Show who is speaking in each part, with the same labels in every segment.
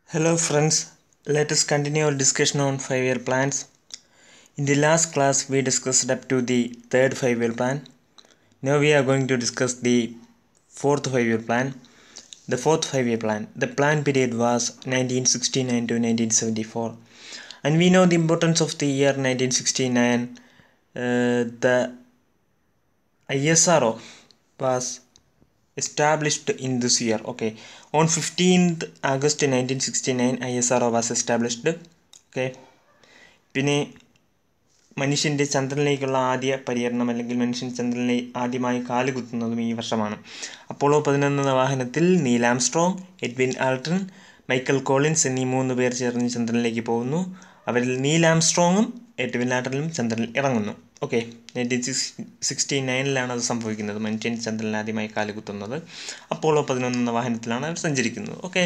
Speaker 1: Hello friends, let us continue our discussion on 5-year plans. In the last class we discussed up to the third 5-year plan. Now we are going to discuss the fourth 5-year plan. The fourth 5-year plan. The plan period was 1969 to 1974. And we know the importance of the year 1969. Uh, the ISRO was established in this year. Okay, on 15th August 1969, ISRO was established. Okay, പിന്നെ മനുഷ്യൻ്റെ ചന്ദ്രനിലേക്കുള്ള ആദ്യ പര്യടനം അല്ലെങ്കിൽ മനുഷ്യൻ ചന്ദ്രനിൽ ആദ്യമായി കാലുകുത്തുന്നതും ഈ വർഷമാണ് അപ്പോളോ പതിനൊന്ന് എന്ന വാഹനത്തിൽ Neil Armstrong Edwin Aldrin Michael Collins എന്നീ മൂന്ന് പേർ ചേർന്ന് ചന്ദ്രനിലേക്ക് പോകുന്നു അവരിൽ നീൽ ആംസ്ട്രോങ്ങും എഡ്വിൻ ആൾട്ടണും ചന്ദ്രനിൽ ഇറങ്ങുന്നു ഓക്കെ നയൻറ്റീൻ സിക്സ് സിക്സ്റ്റി നയനിലാണ് അത് സംഭവിക്കുന്നത് മനുഷ്യൻ ചന്ദ്രനിൽ ആദ്യമായി കാലുകുത്തുന്നത് അപ്പോളോ പതിനൊന്ന് എന്ന വാഹനത്തിലാണ് അവർ സഞ്ചരിക്കുന്നത് ഓക്കെ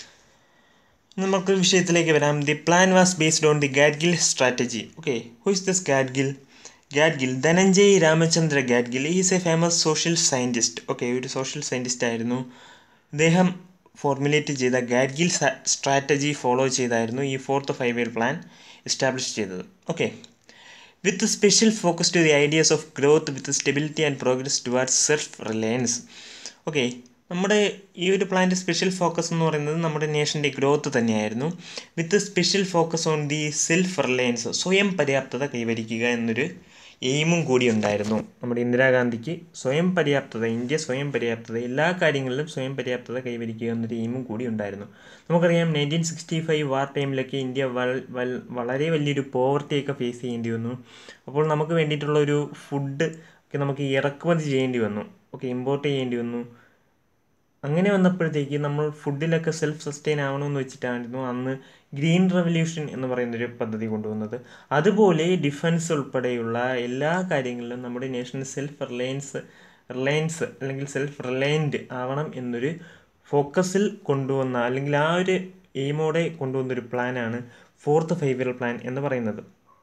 Speaker 1: നമുക്ക് വിഷയത്തിലേക്ക് വരാം the plan was based on the Gadgil strategy okay who is this Gadgil Gadgil Dhananjay Ramachandra Gadgil is a famous social scientist okay ഒരു സോഷ്യൽ സയൻറ്റിസ്റ്റ് ആയിരുന്നു അദ്ദേഹം ഫോർമുലേറ്റ് ചെയ്ത ഗാഡ്ഗിൽ സ്ട്രാറ്റജി ഫോളോ ചെയ്തായിരുന്നു ഈ fourth five year plan establish ചെയ്തത് okay with special focus to the ideas of growth with stability and progress towards self reliance okay നമ്മുടെ ഈ ഒരു പ്ലാൻ്റെ സ്പെഷ്യൽ ഫോക്കസ് എന്ന് പറയുന്നത് നമ്മുടെ നേഷൻ്റെ ഗ്രോത്ത് തന്നെയായിരുന്നു with special focus on the self reliance സ്വയം പര്യാപ്തത കൈവരിക്കുക എന്നൊരു എയിമും കൂടി ഉണ്ടായിരുന്നു നമ്മുടെ ഇന്ദിരാഗാന്ധിക്ക് സ്വയം പര്യാപ്തത ഇന്ത്യ സ്വയം പര്യാപ്തത എല്ലാ കാര്യങ്ങളിലും സ്വയം പര്യാപ്തത കൈവരിക്കുക എന്നൊരു എയിമും കൂടി ഉണ്ടായിരുന്നു നമുക്കറിയാം നയൻറ്റീൻ സിക്സ്റ്റി ഫൈവ് വാർ ടൈമിലൊക്കെ ഇന്ത്യ വളരെ വലിയൊരു പോവർട്ടിയൊക്കെ ഫേസ് ചെയ്യേണ്ടി വന്നു അപ്പോൾ നമുക്ക് വേണ്ടിയിട്ടുള്ള ഒരു ഫുഡ് ഒക്കെ നമുക്ക് ഇറക്കുമതി ചെയ്യേണ്ടി വന്നു ഓക്കെ ഇമ്പോർട്ട് ചെയ്യേണ്ടി വന്നു അങ്ങനെ വന്നപ്പോഴത്തേക്ക് നമ്മൾ ഫുഡിലൊക്കെ സെൽഫ് സസ്റ്റെയിൻ ആവണമെന്ന് വെച്ചിട്ടായിരുന്നു അന്ന് ഗ്രീൻ റെവല്യൂഷൻ എന്ന് പറയുന്നൊരു പദ്ധതി കൊണ്ടുവന്നത് അതുപോലെ ഡിഫൻസ് ഉൾപ്പെടെയുള്ള എല്ലാ കാര്യങ്ങളിലും നമ്മുടെ നേഷൻ സെൽഫ് റിലയൻസ് റിലയൻസ് അല്ലെങ്കിൽ സെൽഫ് റിലയൻറ്റ് ആവണം എന്നൊരു ഫോക്കസിൽ കൊണ്ടുവന്ന അല്ലെങ്കിൽ ആ ഒരു എയിമോടെ കൊണ്ടുവന്നൊരു പ്ലാനാണ് ഫോർത്ത് ഫൈവ് ഇയർ പ്ലാൻ എന്ന് പറയുന്നത്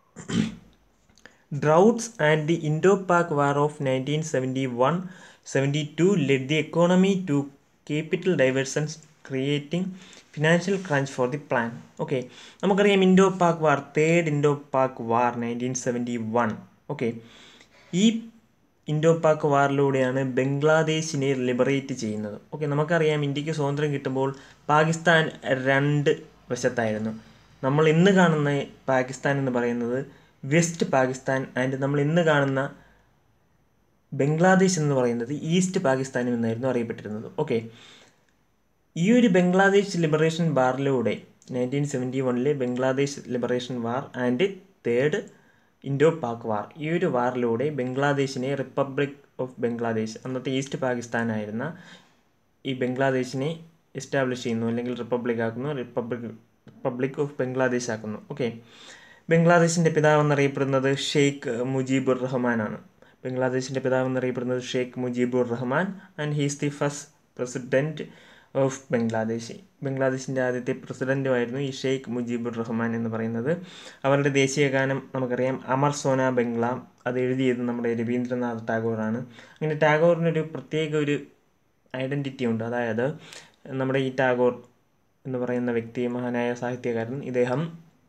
Speaker 1: droughts and the Indo Pak war of nineteen seventy one seventy two led the economy to capital diversions creating financial crunch for the plan okay നമുക്കറിയാം Indo Pak war third Indo Pak war nineteen seventy one okay ഈ Indo Pak വാറിലൂടെയാണ് ബംഗ്ലാദേശിനെ liberate ചെയ്യുന്നത് okay നമുക്കറിയാം ഇന്ത്യക്ക് സ്വാതന്ത്ര്യം കിട്ടുമ്പോൾ പാകിസ്ഥാൻ രണ്ട് വശത്തായിരുന്നു നമ്മൾ ഇന്ന് കാണുന്ന പാകിസ്ഥാൻ എന്ന് പറയുന്നത് വെസ്റ്റ് പാകിസ്ഥാൻ ആൻഡ് നമ്മൾ ഇന്ന് കാണുന്ന ബംഗ്ലാദേശ് എന്ന് പറയുന്നത് ഈസ്റ്റ് പാകിസ്ഥാനും എന്നായിരുന്നു അറിയപ്പെട്ടിരുന്നത് ഓക്കെ ഈ ഒരു ബംഗ്ലാദേശ് ലിബറേഷൻ വാറിലൂടെ നയൻറ്റീൻ സെവൻറ്റി വണ്ണിലെ Bangladesh liberation war and third Indo Pak war ഈ ഒരു വാറിലൂടെ ബംഗ്ലാദേശിനെ റിപ്പബ്ലിക് ഓഫ് ബംഗ്ലാദേശ് അന്നത്തെ ഈസ്റ്റ് പാകിസ്ഥാനായിരുന്ന ഈ ബംഗ്ലാദേശിനെ എസ്റ്റാബ്ലിഷ് ചെയ്യുന്നു അല്ലെങ്കിൽ റിപ്പബ്ലിക് ആക്കുന്നു റിപ്പബ്ലിക് റിപ്പബ്ലിക് ഓഫ് ബംഗ്ലാദേശ് ആക്കുന്നു ഓക്കെ ബംഗ്ലാദേശിൻ്റെ പിതാവ് എന്നറിയപ്പെടുന്നത് ഷെയ്ഖ് മുജീബുർ റഹ്മാനാണ് ബംഗ്ലാദേശിൻ്റെ പിതാവ് എന്നറിയപ്പെടുന്നത് Sheikh Mujibur Rahman and he's the first president of Bangladesh ബംഗ്ലാദേശിൻ്റെ ആദ്യത്തെ പ്രസിഡൻറ്റുമായിരുന്നു ഈ ഷെയ്ഖ് മുജീബുർ റഹ്മാൻ എന്ന് പറയുന്നത് അവരുടെ ദേശീയ ഗാനം നമുക്കറിയാം അമർ സോന ബംഗ്ലാം അത് എഴുതിയത് നമ്മുടെ രവീന്ദ്രനാഥ് ടാഗോറാണ് അങ്ങനെ ടാഗോറിനൊരു പ്രത്യേക ഒരു ഐഡൻറ്റിറ്റി ഉണ്ട് അതായത് നമ്മുടെ ഈ ടാഗോർ എന്ന് പറയുന്ന വ്യക്തി മഹാനായ സാഹിത്യകാരൻ ഇദ്ദേഹം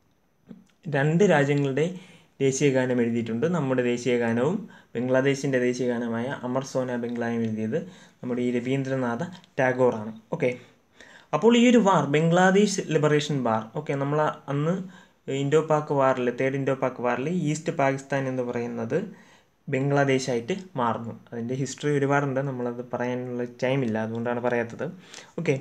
Speaker 1: രണ്ട് രാജ്യങ്ങളുടെ ദേശീയ ഗാനം എഴുതിയിട്ടുണ്ട് നമ്മുടെ ദേശീയ ഗാനവും ബംഗ്ലാദേശിൻ്റെ ദേശീയ ഗാനമായ അമർ സോന ബംഗ്ലായും എഴുതിയത് നമ്മുടെ ഈ രവീന്ദ്രനാഥ ടാഗോറാണ് ഓക്കെ അപ്പോൾ ഈ ഒരു war Bangladesh liberation war okay നമ്മൾ അന്ന് ഇൻഡോ പാക് വാറിൽ തേർഡ് ഇൻഡോ പാക് വാറിൽ ഈസ്റ്റ് പാകിസ്ഥാൻ എന്ന് പറയുന്നത് ബംഗ്ലാദേശായിട്ട് മാറുന്നു അതിൻ്റെ ഹിസ്റ്ററി ഒരുപാടുണ്ട് നമ്മളത് പറയാനുള്ള ടൈമില്ല അതുകൊണ്ടാണ് പറയാത്തത് ഓക്കെ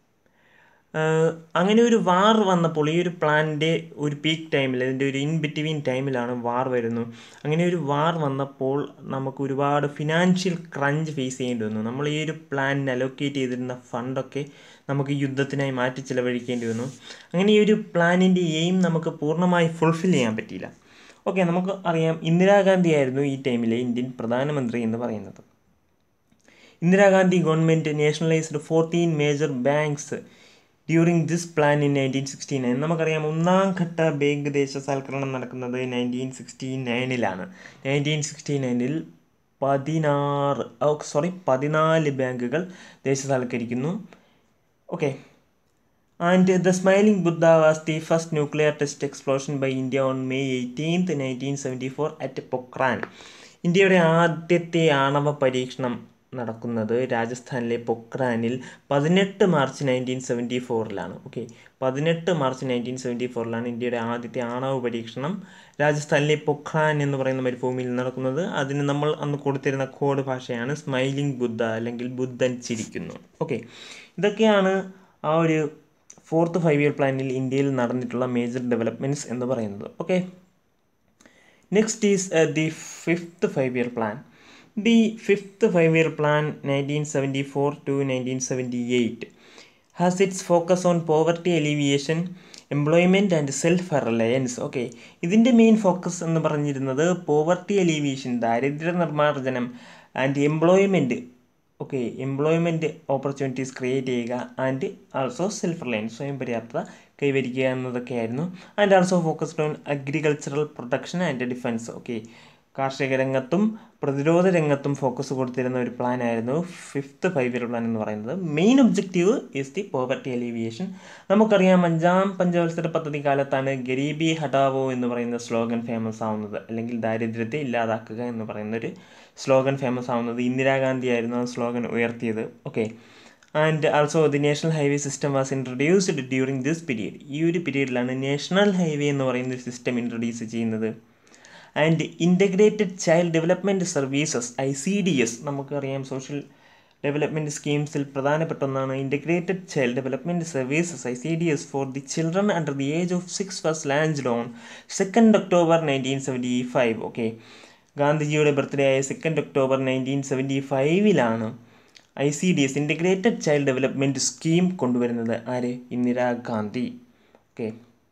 Speaker 1: അങ്ങനെ ഒരു വാർ വന്നപ്പോൾ ഈ ഒരു പ്ലാനിൻ്റെ ഒരു പീക്ക് ടൈമിൽ അതിൻ്റെ ഒരു ഇൻ ബിറ്റ്വീൻ ടൈമിലാണ് വാർ വരുന്നു അങ്ങനെ ഒരു വാർ വന്നപ്പോൾ നമുക്ക് ഒരുപാട് ഫിനാൻഷ്യൽ ക്രഞ്ച് ഫേസ് ചെയ്യേണ്ടി വന്നു നമ്മൾ ഈ ഒരു പ്ലാനിന് അലോക്കേറ്റ് ചെയ്തിരുന്ന ഫണ്ടൊക്കെ നമുക്ക് യുദ്ധത്തിനായി മാറ്റി ചിലവഴിക്കേണ്ടി വന്നു അങ്ങനെ ഈ ഒരു പ്ലാനിൻ്റെ എയിം നമുക്ക് പൂർണ്ണമായി ഫുൾഫിൽ ചെയ്യാൻ പറ്റിയില്ല ഓക്കെ നമുക്ക് അറിയാം ഇന്ദിരാഗാന്ധി ആയിരുന്നു ഈ ടൈമിലെ ഇന്ത്യൻ പ്രധാനമന്ത്രി എന്ന് പറയുന്നത് Indira Gandhi government nationalised fourteen major banks during this plan in nineteen sixty nine നമുക്കറിയാം ഒന്നാം ഘട്ട ബാങ്ക് ദേശസാൽക്കരണം നടക്കുന്നത് നയൻറ്റീൻ സിക്സ്റ്റി നയനിലാണ് നയൻറ്റീൻ സിക്സ്റ്റി നയനിൽ പതിനാറ് സോറി പതിനാല് ബാങ്കുകൾ ദേശസാൽക്കരിക്കുന്നു okay and the smiling Buddha was the first nuclear test explosion by India on May eighteenth nineteen seventy four at Pokhran ഇന്ത്യയുടെ ആദ്യത്തെ ആണവ പരീക്ഷണം നടക്കുന്നത് രാജസ്ഥാനിലെ പൊക്രാനിൽ പതിനെട്ട് മാർച്ച് നയൻറ്റീൻ സെവൻറ്റി ഫോറിലാണ് ഓക്കെ പതിനെട്ട് മാർച്ച് നയൻറ്റീൻ സെവൻറ്റി ഫോറിലാണ് ഇന്ത്യയുടെ ആദ്യത്തെ ആണവ പരീക്ഷണം രാജസ്ഥാനിലെ പൊഖ്രാൻ എന്ന് പറയുന്ന മരുഭൂമിയിൽ നടക്കുന്നത് അതിന് നമ്മൾ അന്ന് കൊടുത്തിരുന്ന കോഡ് ഭാഷയാണ് സ്മൈലിംഗ് ബുദ്ധ അല്ലെങ്കിൽ ബുദ്ധൻ ചിരിക്കുന്നു ഓക്കെ ഇതൊക്കെയാണ് ആ ഒരു ഫോർത്ത് ഫൈവ് ഇയർ പ്ലാനിൽ ഇന്ത്യയിൽ നടന്നിട്ടുള്ള മേജർ ഡെവലപ്മെൻറ്റ്സ് എന്ന് പറയുന്നത് okay next is the fifth five year plan the fifth five year plan nineteen seventy four to nineteen seventy eight has its focus on poverty alleviation employment and self reliance okay ഇതിൻ്റെ main focus എന്ന് പറഞ്ഞിരുന്നത് poverty alleviation ദാരിദ്ര്യ നിർമ്മാർജ്ജനം and employment okay employment opportunities create ചെയ്യുക and also self reliance സ്വയം പര്യാപ്തത കൈവരിക്കുക എന്നതൊക്കെയായിരുന്നു and also focused on agricultural protection and defence okay കാർഷിക രംഗത്തും പ്രതിരോധ രംഗത്തും ഫോക്കസ് കൊടുത്തിരുന്ന ഒരു പ്ലാൻ ആയിരുന്നു ഫിഫ്ത്ത് ഫൈവ് ഇയർ പ്ലാൻ എന്ന് പറയുന്നത് main objective is the poverty alleviation നമുക്കറിയാം അഞ്ചാം പഞ്ചവത്സര പദ്ധതി കാലത്താണ് ഗരീബി ഹടാവോ എന്ന് പറയുന്ന സ്ലോഗൻ ഫേമസ് ആവുന്നത് അല്ലെങ്കിൽ ദാരിദ്ര്യത്തെ ഇല്ലാതാക്കുക എന്ന് പറയുന്ന ഒരു സ്ലോഗൻ ഫേമസ് ആവുന്നത് ഇന്ദിരാഗാന്ധി ആയിരുന്നു ആ സ്ലോഗൻ ഉയർത്തിയത് okay and also the national highway system was introduced during this period ഈ ഒരു പീരീഡിലാണ് നാഷണൽ ഹൈവേ എന്ന് പറയുന്ന ഒരു സിസ്റ്റം ഇൻട്രൊഡ്യൂസ് ചെയ്യുന്നത് and integrated child development services I C D S നമുക്കറിയാം സോഷ്യൽ ഡെവലപ്മെൻറ്റ് സ്കീംസിൽ പ്രധാനപ്പെട്ട ഒന്നാണ് integrated child development services I C D S for the children under the age of six first land loan second October nineteen seventy five okay ഗാന്ധിജിയുടെ birthday ആയ second October nineteen seventy ഫൈവിലാണ് I C D S integrated child development scheme കൊണ്ടുവരുന്നത് ആര് Indira Gandhi okay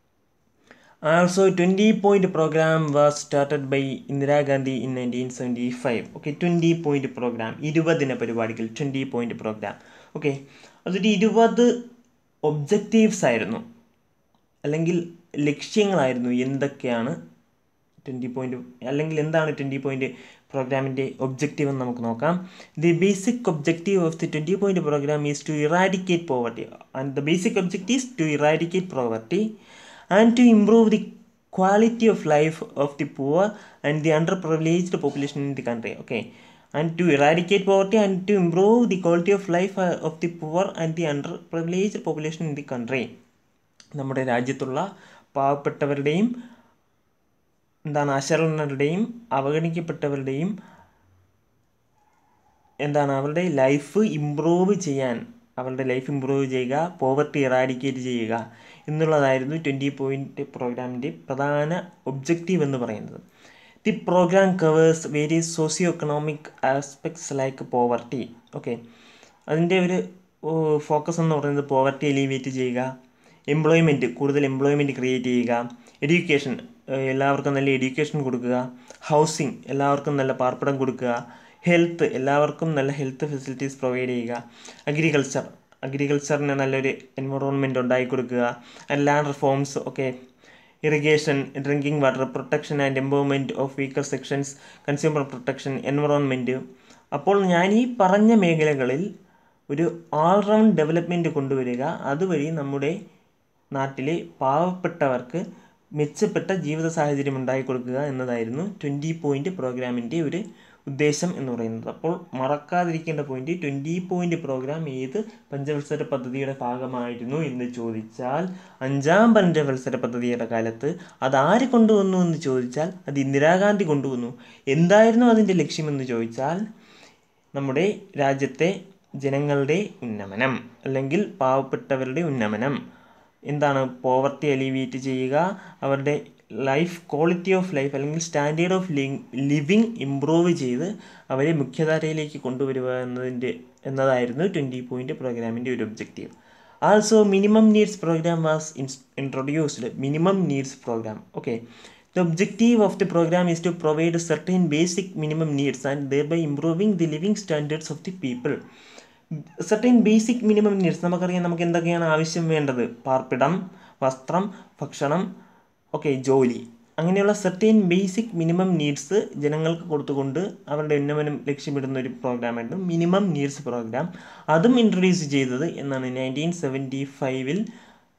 Speaker 1: also twenty point programme was started by Indira Gandhi in nineteen seventy five okay twenty point programme ഇരുപതിന പരിപാടികൾ twenty point programme okay അതൊരു ഇരുപത് objectives ആയിരുന്നു അല്ലെങ്കിൽ ലക്ഷ്യങ്ങളായിരുന്നു എന്തൊക്കെയാണ് twenty point അല്ലെങ്കിൽ എന്താണ് ട്വൻറ്റി പോയിൻ്റ് പ്രോഗ്രാമിൻ്റെ ഒബ്ജക്റ്റീവ് എന്ന് നമുക്ക് നോക്കാം the basic objective of the twenty point programme is to eradicate poverty and the basic objective to eradicate poverty and to improve the quality of life of the poor and the underprivileged population in the country okay and to eradicate poverty and to improve the quality of life uh, of the poor and the underprivileged population in the country നമ്മുടെ രാജ്യത്തുള്ള പാവപ്പെട്ടവരുടെയും എന്താണ് അശരണരുടെയും അവഗണിക്കപ്പെട്ടവരുടെയും എന്താണ് അവരുടെ life improve ചെയ്യാൻ അവരുടെ life improve ചെയ്യുക poverty eradicate ചെയ്യുക എന്നുള്ളതായിരുന്നു ട്വൻറ്റി പോയിൻ്റ് പ്രോഗ്രാമിൻ്റെ പ്രധാന ഒബ്ജക്റ്റീവ് എന്ന് പറയുന്നത് the programme covers various socio economic aspects like poverty okay അതിൻ്റെ ഒരു ഫോക്കസ് എന്ന് പറയുന്നത് പോവർട്ടി എലിവേറ്റ് ചെയ്യുക എംപ്ലോയ്മെൻറ്റ് കൂടുതൽ എംപ്ലോയ്മെൻറ്റ് ക്രിയേറ്റ് ചെയ്യുക എഡ്യൂക്കേഷൻ എല്ലാവർക്കും നല്ല എഡ്യൂക്കേഷൻ കൊടുക്കുക ഹൗസിംഗ് എല്ലാവർക്കും നല്ല പാർപ്പിടം കൊടുക്കുക ഹെൽത്ത് എല്ലാവർക്കും നല്ല ഹെൽത്ത് ഫെസിലിറ്റീസ് പ്രൊവൈഡ് ചെയ്യുക അഗ്രികൾച്ചർ അഗ്രികൾച്ചറിന് നല്ലൊരു എൻവറോൺമെൻറ്റ് ഉണ്ടാക്കി കൊടുക്കുക ആൻഡ് ലാൻഡ് റിഫോംസ് ഒക്കെ irrigation drinking water protection and empowerment of weaker sections consumer protection environment അപ്പോൾ ഞാൻ ഈ പറഞ്ഞ മേഖലകളിൽ ഒരു ഓൾറൗണ്ട് ഡെവലപ്മെൻറ്റ് കൊണ്ടുവരിക അതുവഴി നമ്മുടെ നാട്ടിലെ പാവപ്പെട്ടവർക്ക് മെച്ചപ്പെട്ട ജീവിത സാഹചര്യം ഉണ്ടാക്കി കൊടുക്കുക എന്നതായിരുന്നു ട്വൻറ്റി പോയിൻ്റ് പ്രോഗ്രാമിൻ്റെ ഒരു ഉദ്ദേശം എന്ന് പറയുന്നത് അപ്പോൾ മറക്കാതിരിക്കേണ്ട പോയിന്റ് ട്വൻറ്റി പോയിന്റ് പ്രോഗ്രാം ഏത് പഞ്ചവത്സര പദ്ധതിയുടെ ഭാഗമായിരുന്നു എന്ന് ചോദിച്ചാൽ അഞ്ചാം പഞ്ചവത്സര പദ്ധതിയുടെ കാലത്ത് അത് ആര് കൊണ്ടുവന്നു എന്ന് ചോദിച്ചാൽ അത് ഇന്ദിരാഗാന്ധി കൊണ്ടുവന്നു എന്തായിരുന്നു അതിൻ്റെ ലക്ഷ്യമെന്ന് ചോദിച്ചാൽ നമ്മുടെ രാജ്യത്തെ ജനങ്ങളുടെ ഉന്നമനം അല്ലെങ്കിൽ പാവപ്പെട്ടവരുടെ ഉന്നമനം എന്താണ് പോവർട്ടി അലിവിയേറ്റ് ചെയ്യുക അവരുടെ ലൈഫ് ക്വാളിറ്റി ഓഫ് ലൈഫ് അല്ലെങ്കിൽ സ്റ്റാൻഡേർഡ് ഓഫ് ലിവിങ് ഇമ്പ്രൂവ് ചെയ്ത് അവരെ മുഖ്യധാരയിലേക്ക് കൊണ്ടുവരിക എന്നതിൻ്റെ എന്നതായിരുന്നു ട്വൻറ്റി പോയിൻ്റ് പ്രോഗ്രാമിൻ്റെ ഒരു objective also minimum needs programme was introduced minimum needs programme okay The objective of the program is to provide certain basic minimum needs and thereby improving the living standards of the people. Certain basic minimum needs നമുക്കറിയാം നമുക്ക് എന്തൊക്കെയാണ് ആവശ്യം വേണ്ടത് പാർപ്പിടം വസ്ത്രം ഭക്ഷണം okay ജോലി അങ്ങനെയുള്ള സർട്ടൈൻ ബേസിക് മിനിമം നീഡ്സ് ജനങ്ങൾക്ക് കൊടുത്തുകൊണ്ട് അവരുടെ ഉന്നമനം ലക്ഷ്യമിടുന്ന ഒരു പ്രോഗ്രാമായിരുന്നു മിനിമം നീഡ്സ് പ്രോഗ്രാം അതും ഇൻട്രൊഡ്യൂസ് ചെയ്തത് എന്നാണ് നയൻറ്റീൻ സെവൻറ്റി ഫൈവിൽ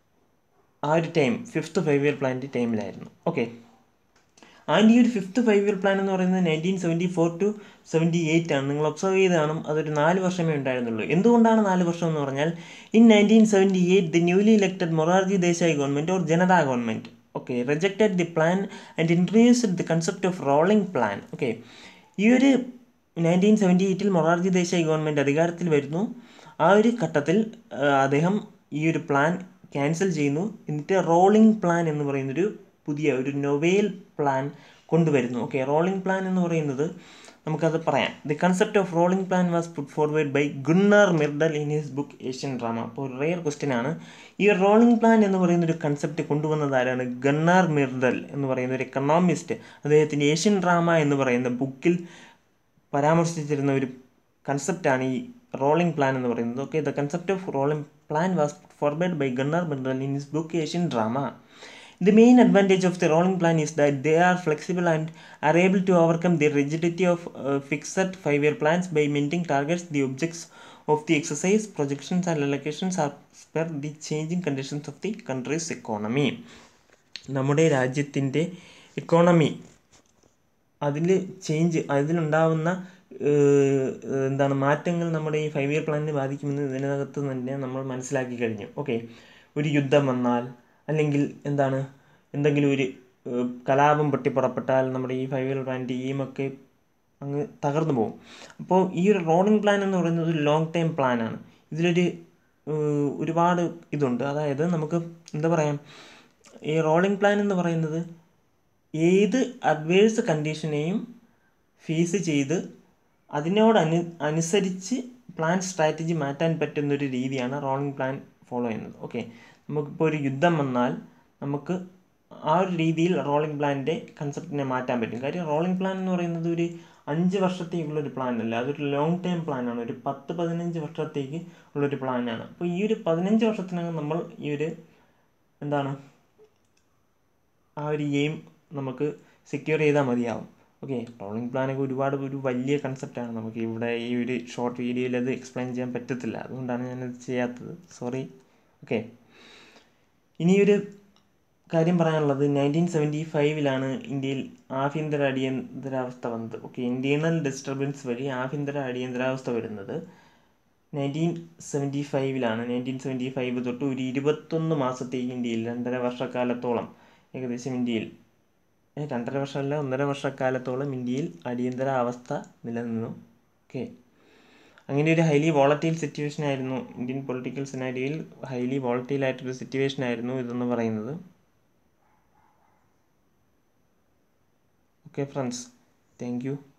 Speaker 1: ആ ഒരു ടൈം ഫിഫ്ത്ത് ഫൈവ് ഇയർ പ്ലാൻ്റെ ടൈമിലായിരുന്നു ഓക്കെ ആൻഡ് ഈ ഒരു ഫിഫ്ത്ത് ഫൈവ് ഇയർ പ്ലാൻ എന്ന് പറയുന്നത് nineteen seventy four to seventy eight ആണ് നിങ്ങൾ ഒബ്സർവ് ചെയ്ത് കാണും അതൊരു നാല് വർഷമേ ഉണ്ടായിരുന്നുള്ളൂ എന്തുകൊണ്ടാണ് നാല് വർഷം എന്ന് പറഞ്ഞാൽ in nineteen seventy eight the newly elected Morarji Desai government or Janata government okay rejected the plan and introduced the concept of rolling plan okay ഈ ഒരു നയൻറ്റീൻ സെവൻറ്റി എയ്റ്റിൽ മൊറാർജി ദേശായി ഗവൺമെൻറ് അധികാരത്തിൽ വരുന്നു ആ ഒരു ഘട്ടത്തിൽ അദ്ദേഹം ഈ ഒരു പ്ലാൻ ക്യാൻസൽ ചെയ്യുന്നു എന്നിട്ട് റോളിംഗ് പ്ലാൻ എന്ന് പറയുന്നൊരു പുതിയ ഒരു നൊവേൽ പ്ലാൻ കൊണ്ടുവരുന്നു ഓക്കെ റോളിംഗ് പ്ലാൻ എന്ന് പറയുന്നത് നമുക്കത് പറയാം the concept of rolling plan was put forward by Gunnar Myrdal in his book Asian drama അപ്പോൾ ഒരു റെയർ ക്വസ്റ്റ്യൻ ആണ് ഈ റോളിംഗ് പ്ലാൻ എന്ന് പറയുന്ന ഒരു കൺസെപ്റ്റ് കൊണ്ടുവന്നത് ആരാണ് ഗണ്ണർ മിർഡൽ എന്ന് പറയുന്ന ഒരു എക്കണോമിസ്റ്റ് അദ്ദേഹത്തിൻ്റെ ഏഷ്യൻ ഡ്രാമ എന്ന് പറയുന്ന ബുക്കിൽ പരാമർശിച്ചിരുന്ന ഒരു കൺസെപ്റ്റാണ് ഈ റോളിംഗ് പ്ലാൻ എന്ന് പറയുന്നത് okay the concept of rolling plan was forward by Gunnar Myrdal in his book Asian drama The main advantage of the rolling plan is that they are flexible and are able to overcome the rigidity of uh, fixed five-year plans by meeting targets. The objects of the exercise, projections and allocations are per the changing conditions of the country's economy. നമ്മുടെ രാജ്യത്തിൻ്റെ economy അതിൽ change അതിലുണ്ടാവുന്ന എന്താണ് മാറ്റങ്ങൾ നമ്മുടെ ഈ five year പ്ലാനിനെ ബാധിക്കുമെന്ന് ഇതിനകത്ത് തന്നെ നമ്മൾ മനസ്സിലാക്കി കഴിഞ്ഞു ഓക്കെ ഒരു യുദ്ധം വന്നാൽ അല്ലെങ്കിൽ എന്താണ് എന്തെങ്കിലും ഒരു കലാപം പൊട്ടിപ്പുറപ്പെട്ടാൽ നമ്മുടെ ഈ ഫൈവ് ഇയർ പ്ലാൻ ടീമൊക്കെ അങ്ങ് തകർന്നു പോകും അപ്പോൾ ഈ ഒരു റോളിംഗ് പ്ലാൻ എന്ന് പറയുന്നത് ഒരു ലോങ് ടൈം പ്ലാനാണ് ഇതിലൊരു ഒരുപാട് ഇതുണ്ട് അതായത് നമുക്ക് എന്താ പറയാം ഈ റോളിംഗ് പ്ലാൻ എന്ന് പറയുന്നത് ഏത് അഡ്വേഴ്സ് കണ്ടീഷനെയും ഫേസ് ചെയ്ത് അതിനോട് അനു അനുസരിച്ച് പ്ലാൻ സ്ട്രാറ്റജി മാറ്റാൻ പറ്റുന്നൊരു രീതിയാണ് റോളിംഗ് പ്ലാൻ ഫോളോ ചെയ്യുന്നത് ഓക്കെ നമുക്കിപ്പോൾ ഒരു യുദ്ധം വന്നാൽ നമുക്ക് ആ ഒരു രീതിയിൽ റോളിംഗ് പ്ലാനിൻ്റെ കൺസെപ്റ്റിനെ മാറ്റാൻ പറ്റും കാര്യം റോളിംഗ് പ്ലാൻ എന്ന് പറയുന്നത് ഒരു അഞ്ച് വർഷത്തേക്കുള്ളൊരു പ്ലാൻ അല്ല അതൊരു ലോങ് ടൈം പ്ലാനാണ് ഒരു പത്ത് പതിനഞ്ച് വർഷത്തേക്ക് ഉള്ളൊരു പ്ലാനാണ് അപ്പോൾ ഈ ഒരു പതിനഞ്ച് വർഷത്തിനകം നമ്മൾ ഈ ഒരു എന്താണ് ആ ഒരു എയിം നമുക്ക് സെക്യൂർ ചെയ്താൽ മതിയാവും ഓക്കെ റോളിംഗ് പ്ലാനൊക്കെ ഒരുപാട് ഒരു വലിയ കൺസെപ്റ്റാണ് നമുക്ക് ഇവിടെ ഈ ഒരു ഷോർട്ട് വീഡിയോയിൽ അത് എക്സ്പ്ലെയിൻ ചെയ്യാൻ പറ്റത്തില്ല അതുകൊണ്ടാണ് ഞാനത് ചെയ്യാത്തത് സോറി ഓക്കെ ഇനിയൊരു കാര്യം പറയാനുള്ളത് നയൻറ്റീൻ സെവൻറ്റി ഫൈവിലാണ് ഇന്ത്യയിൽ ആഭ്യന്തര അടിയന്തരാവസ്ഥ വന്നത് ഓക്കെ ഇന്റേണൽ ഡിസ്റ്റർബൻസ് വഴി ആഭ്യന്തര അടിയന്തരാവസ്ഥ വരുന്നത് നയൻറ്റീൻ സെവൻറ്റി ഫൈവിലാണ് നയൻറ്റീൻ സെവൻറ്റി ഫൈവ് തൊട്ട് ഒരു ഇരുപത്തൊന്ന് മാസത്തേക്ക് ഇന്ത്യയിൽ രണ്ടര വർഷക്കാലത്തോളം ഏകദേശം ഇന്ത്യയിൽ രണ്ടര വർഷമല്ല ഒന്നര വർഷക്കാലത്തോളം ഇന്ത്യയിൽ അടിയന്തരാവസ്ഥ നിലനിന്നു ഓക്കെ അങ്ങനെ ഒരു ഹൈലി വോളറ്റൈൽ സിറ്റുവേഷൻ ആയിരുന്നു ഇന്ത്യൻ പൊളിറ്റിക്കൽ സിനാരിയോയിൽ ഹൈലി വോളറ്റൈൽ ആയിട്ടൊരു സിറ്റുവേഷൻ ആയിരുന്നു ഇതെന്ന് പറയുന്നത് ഓക്കെ ഫ്രണ്ട്സ് താങ്ക് യു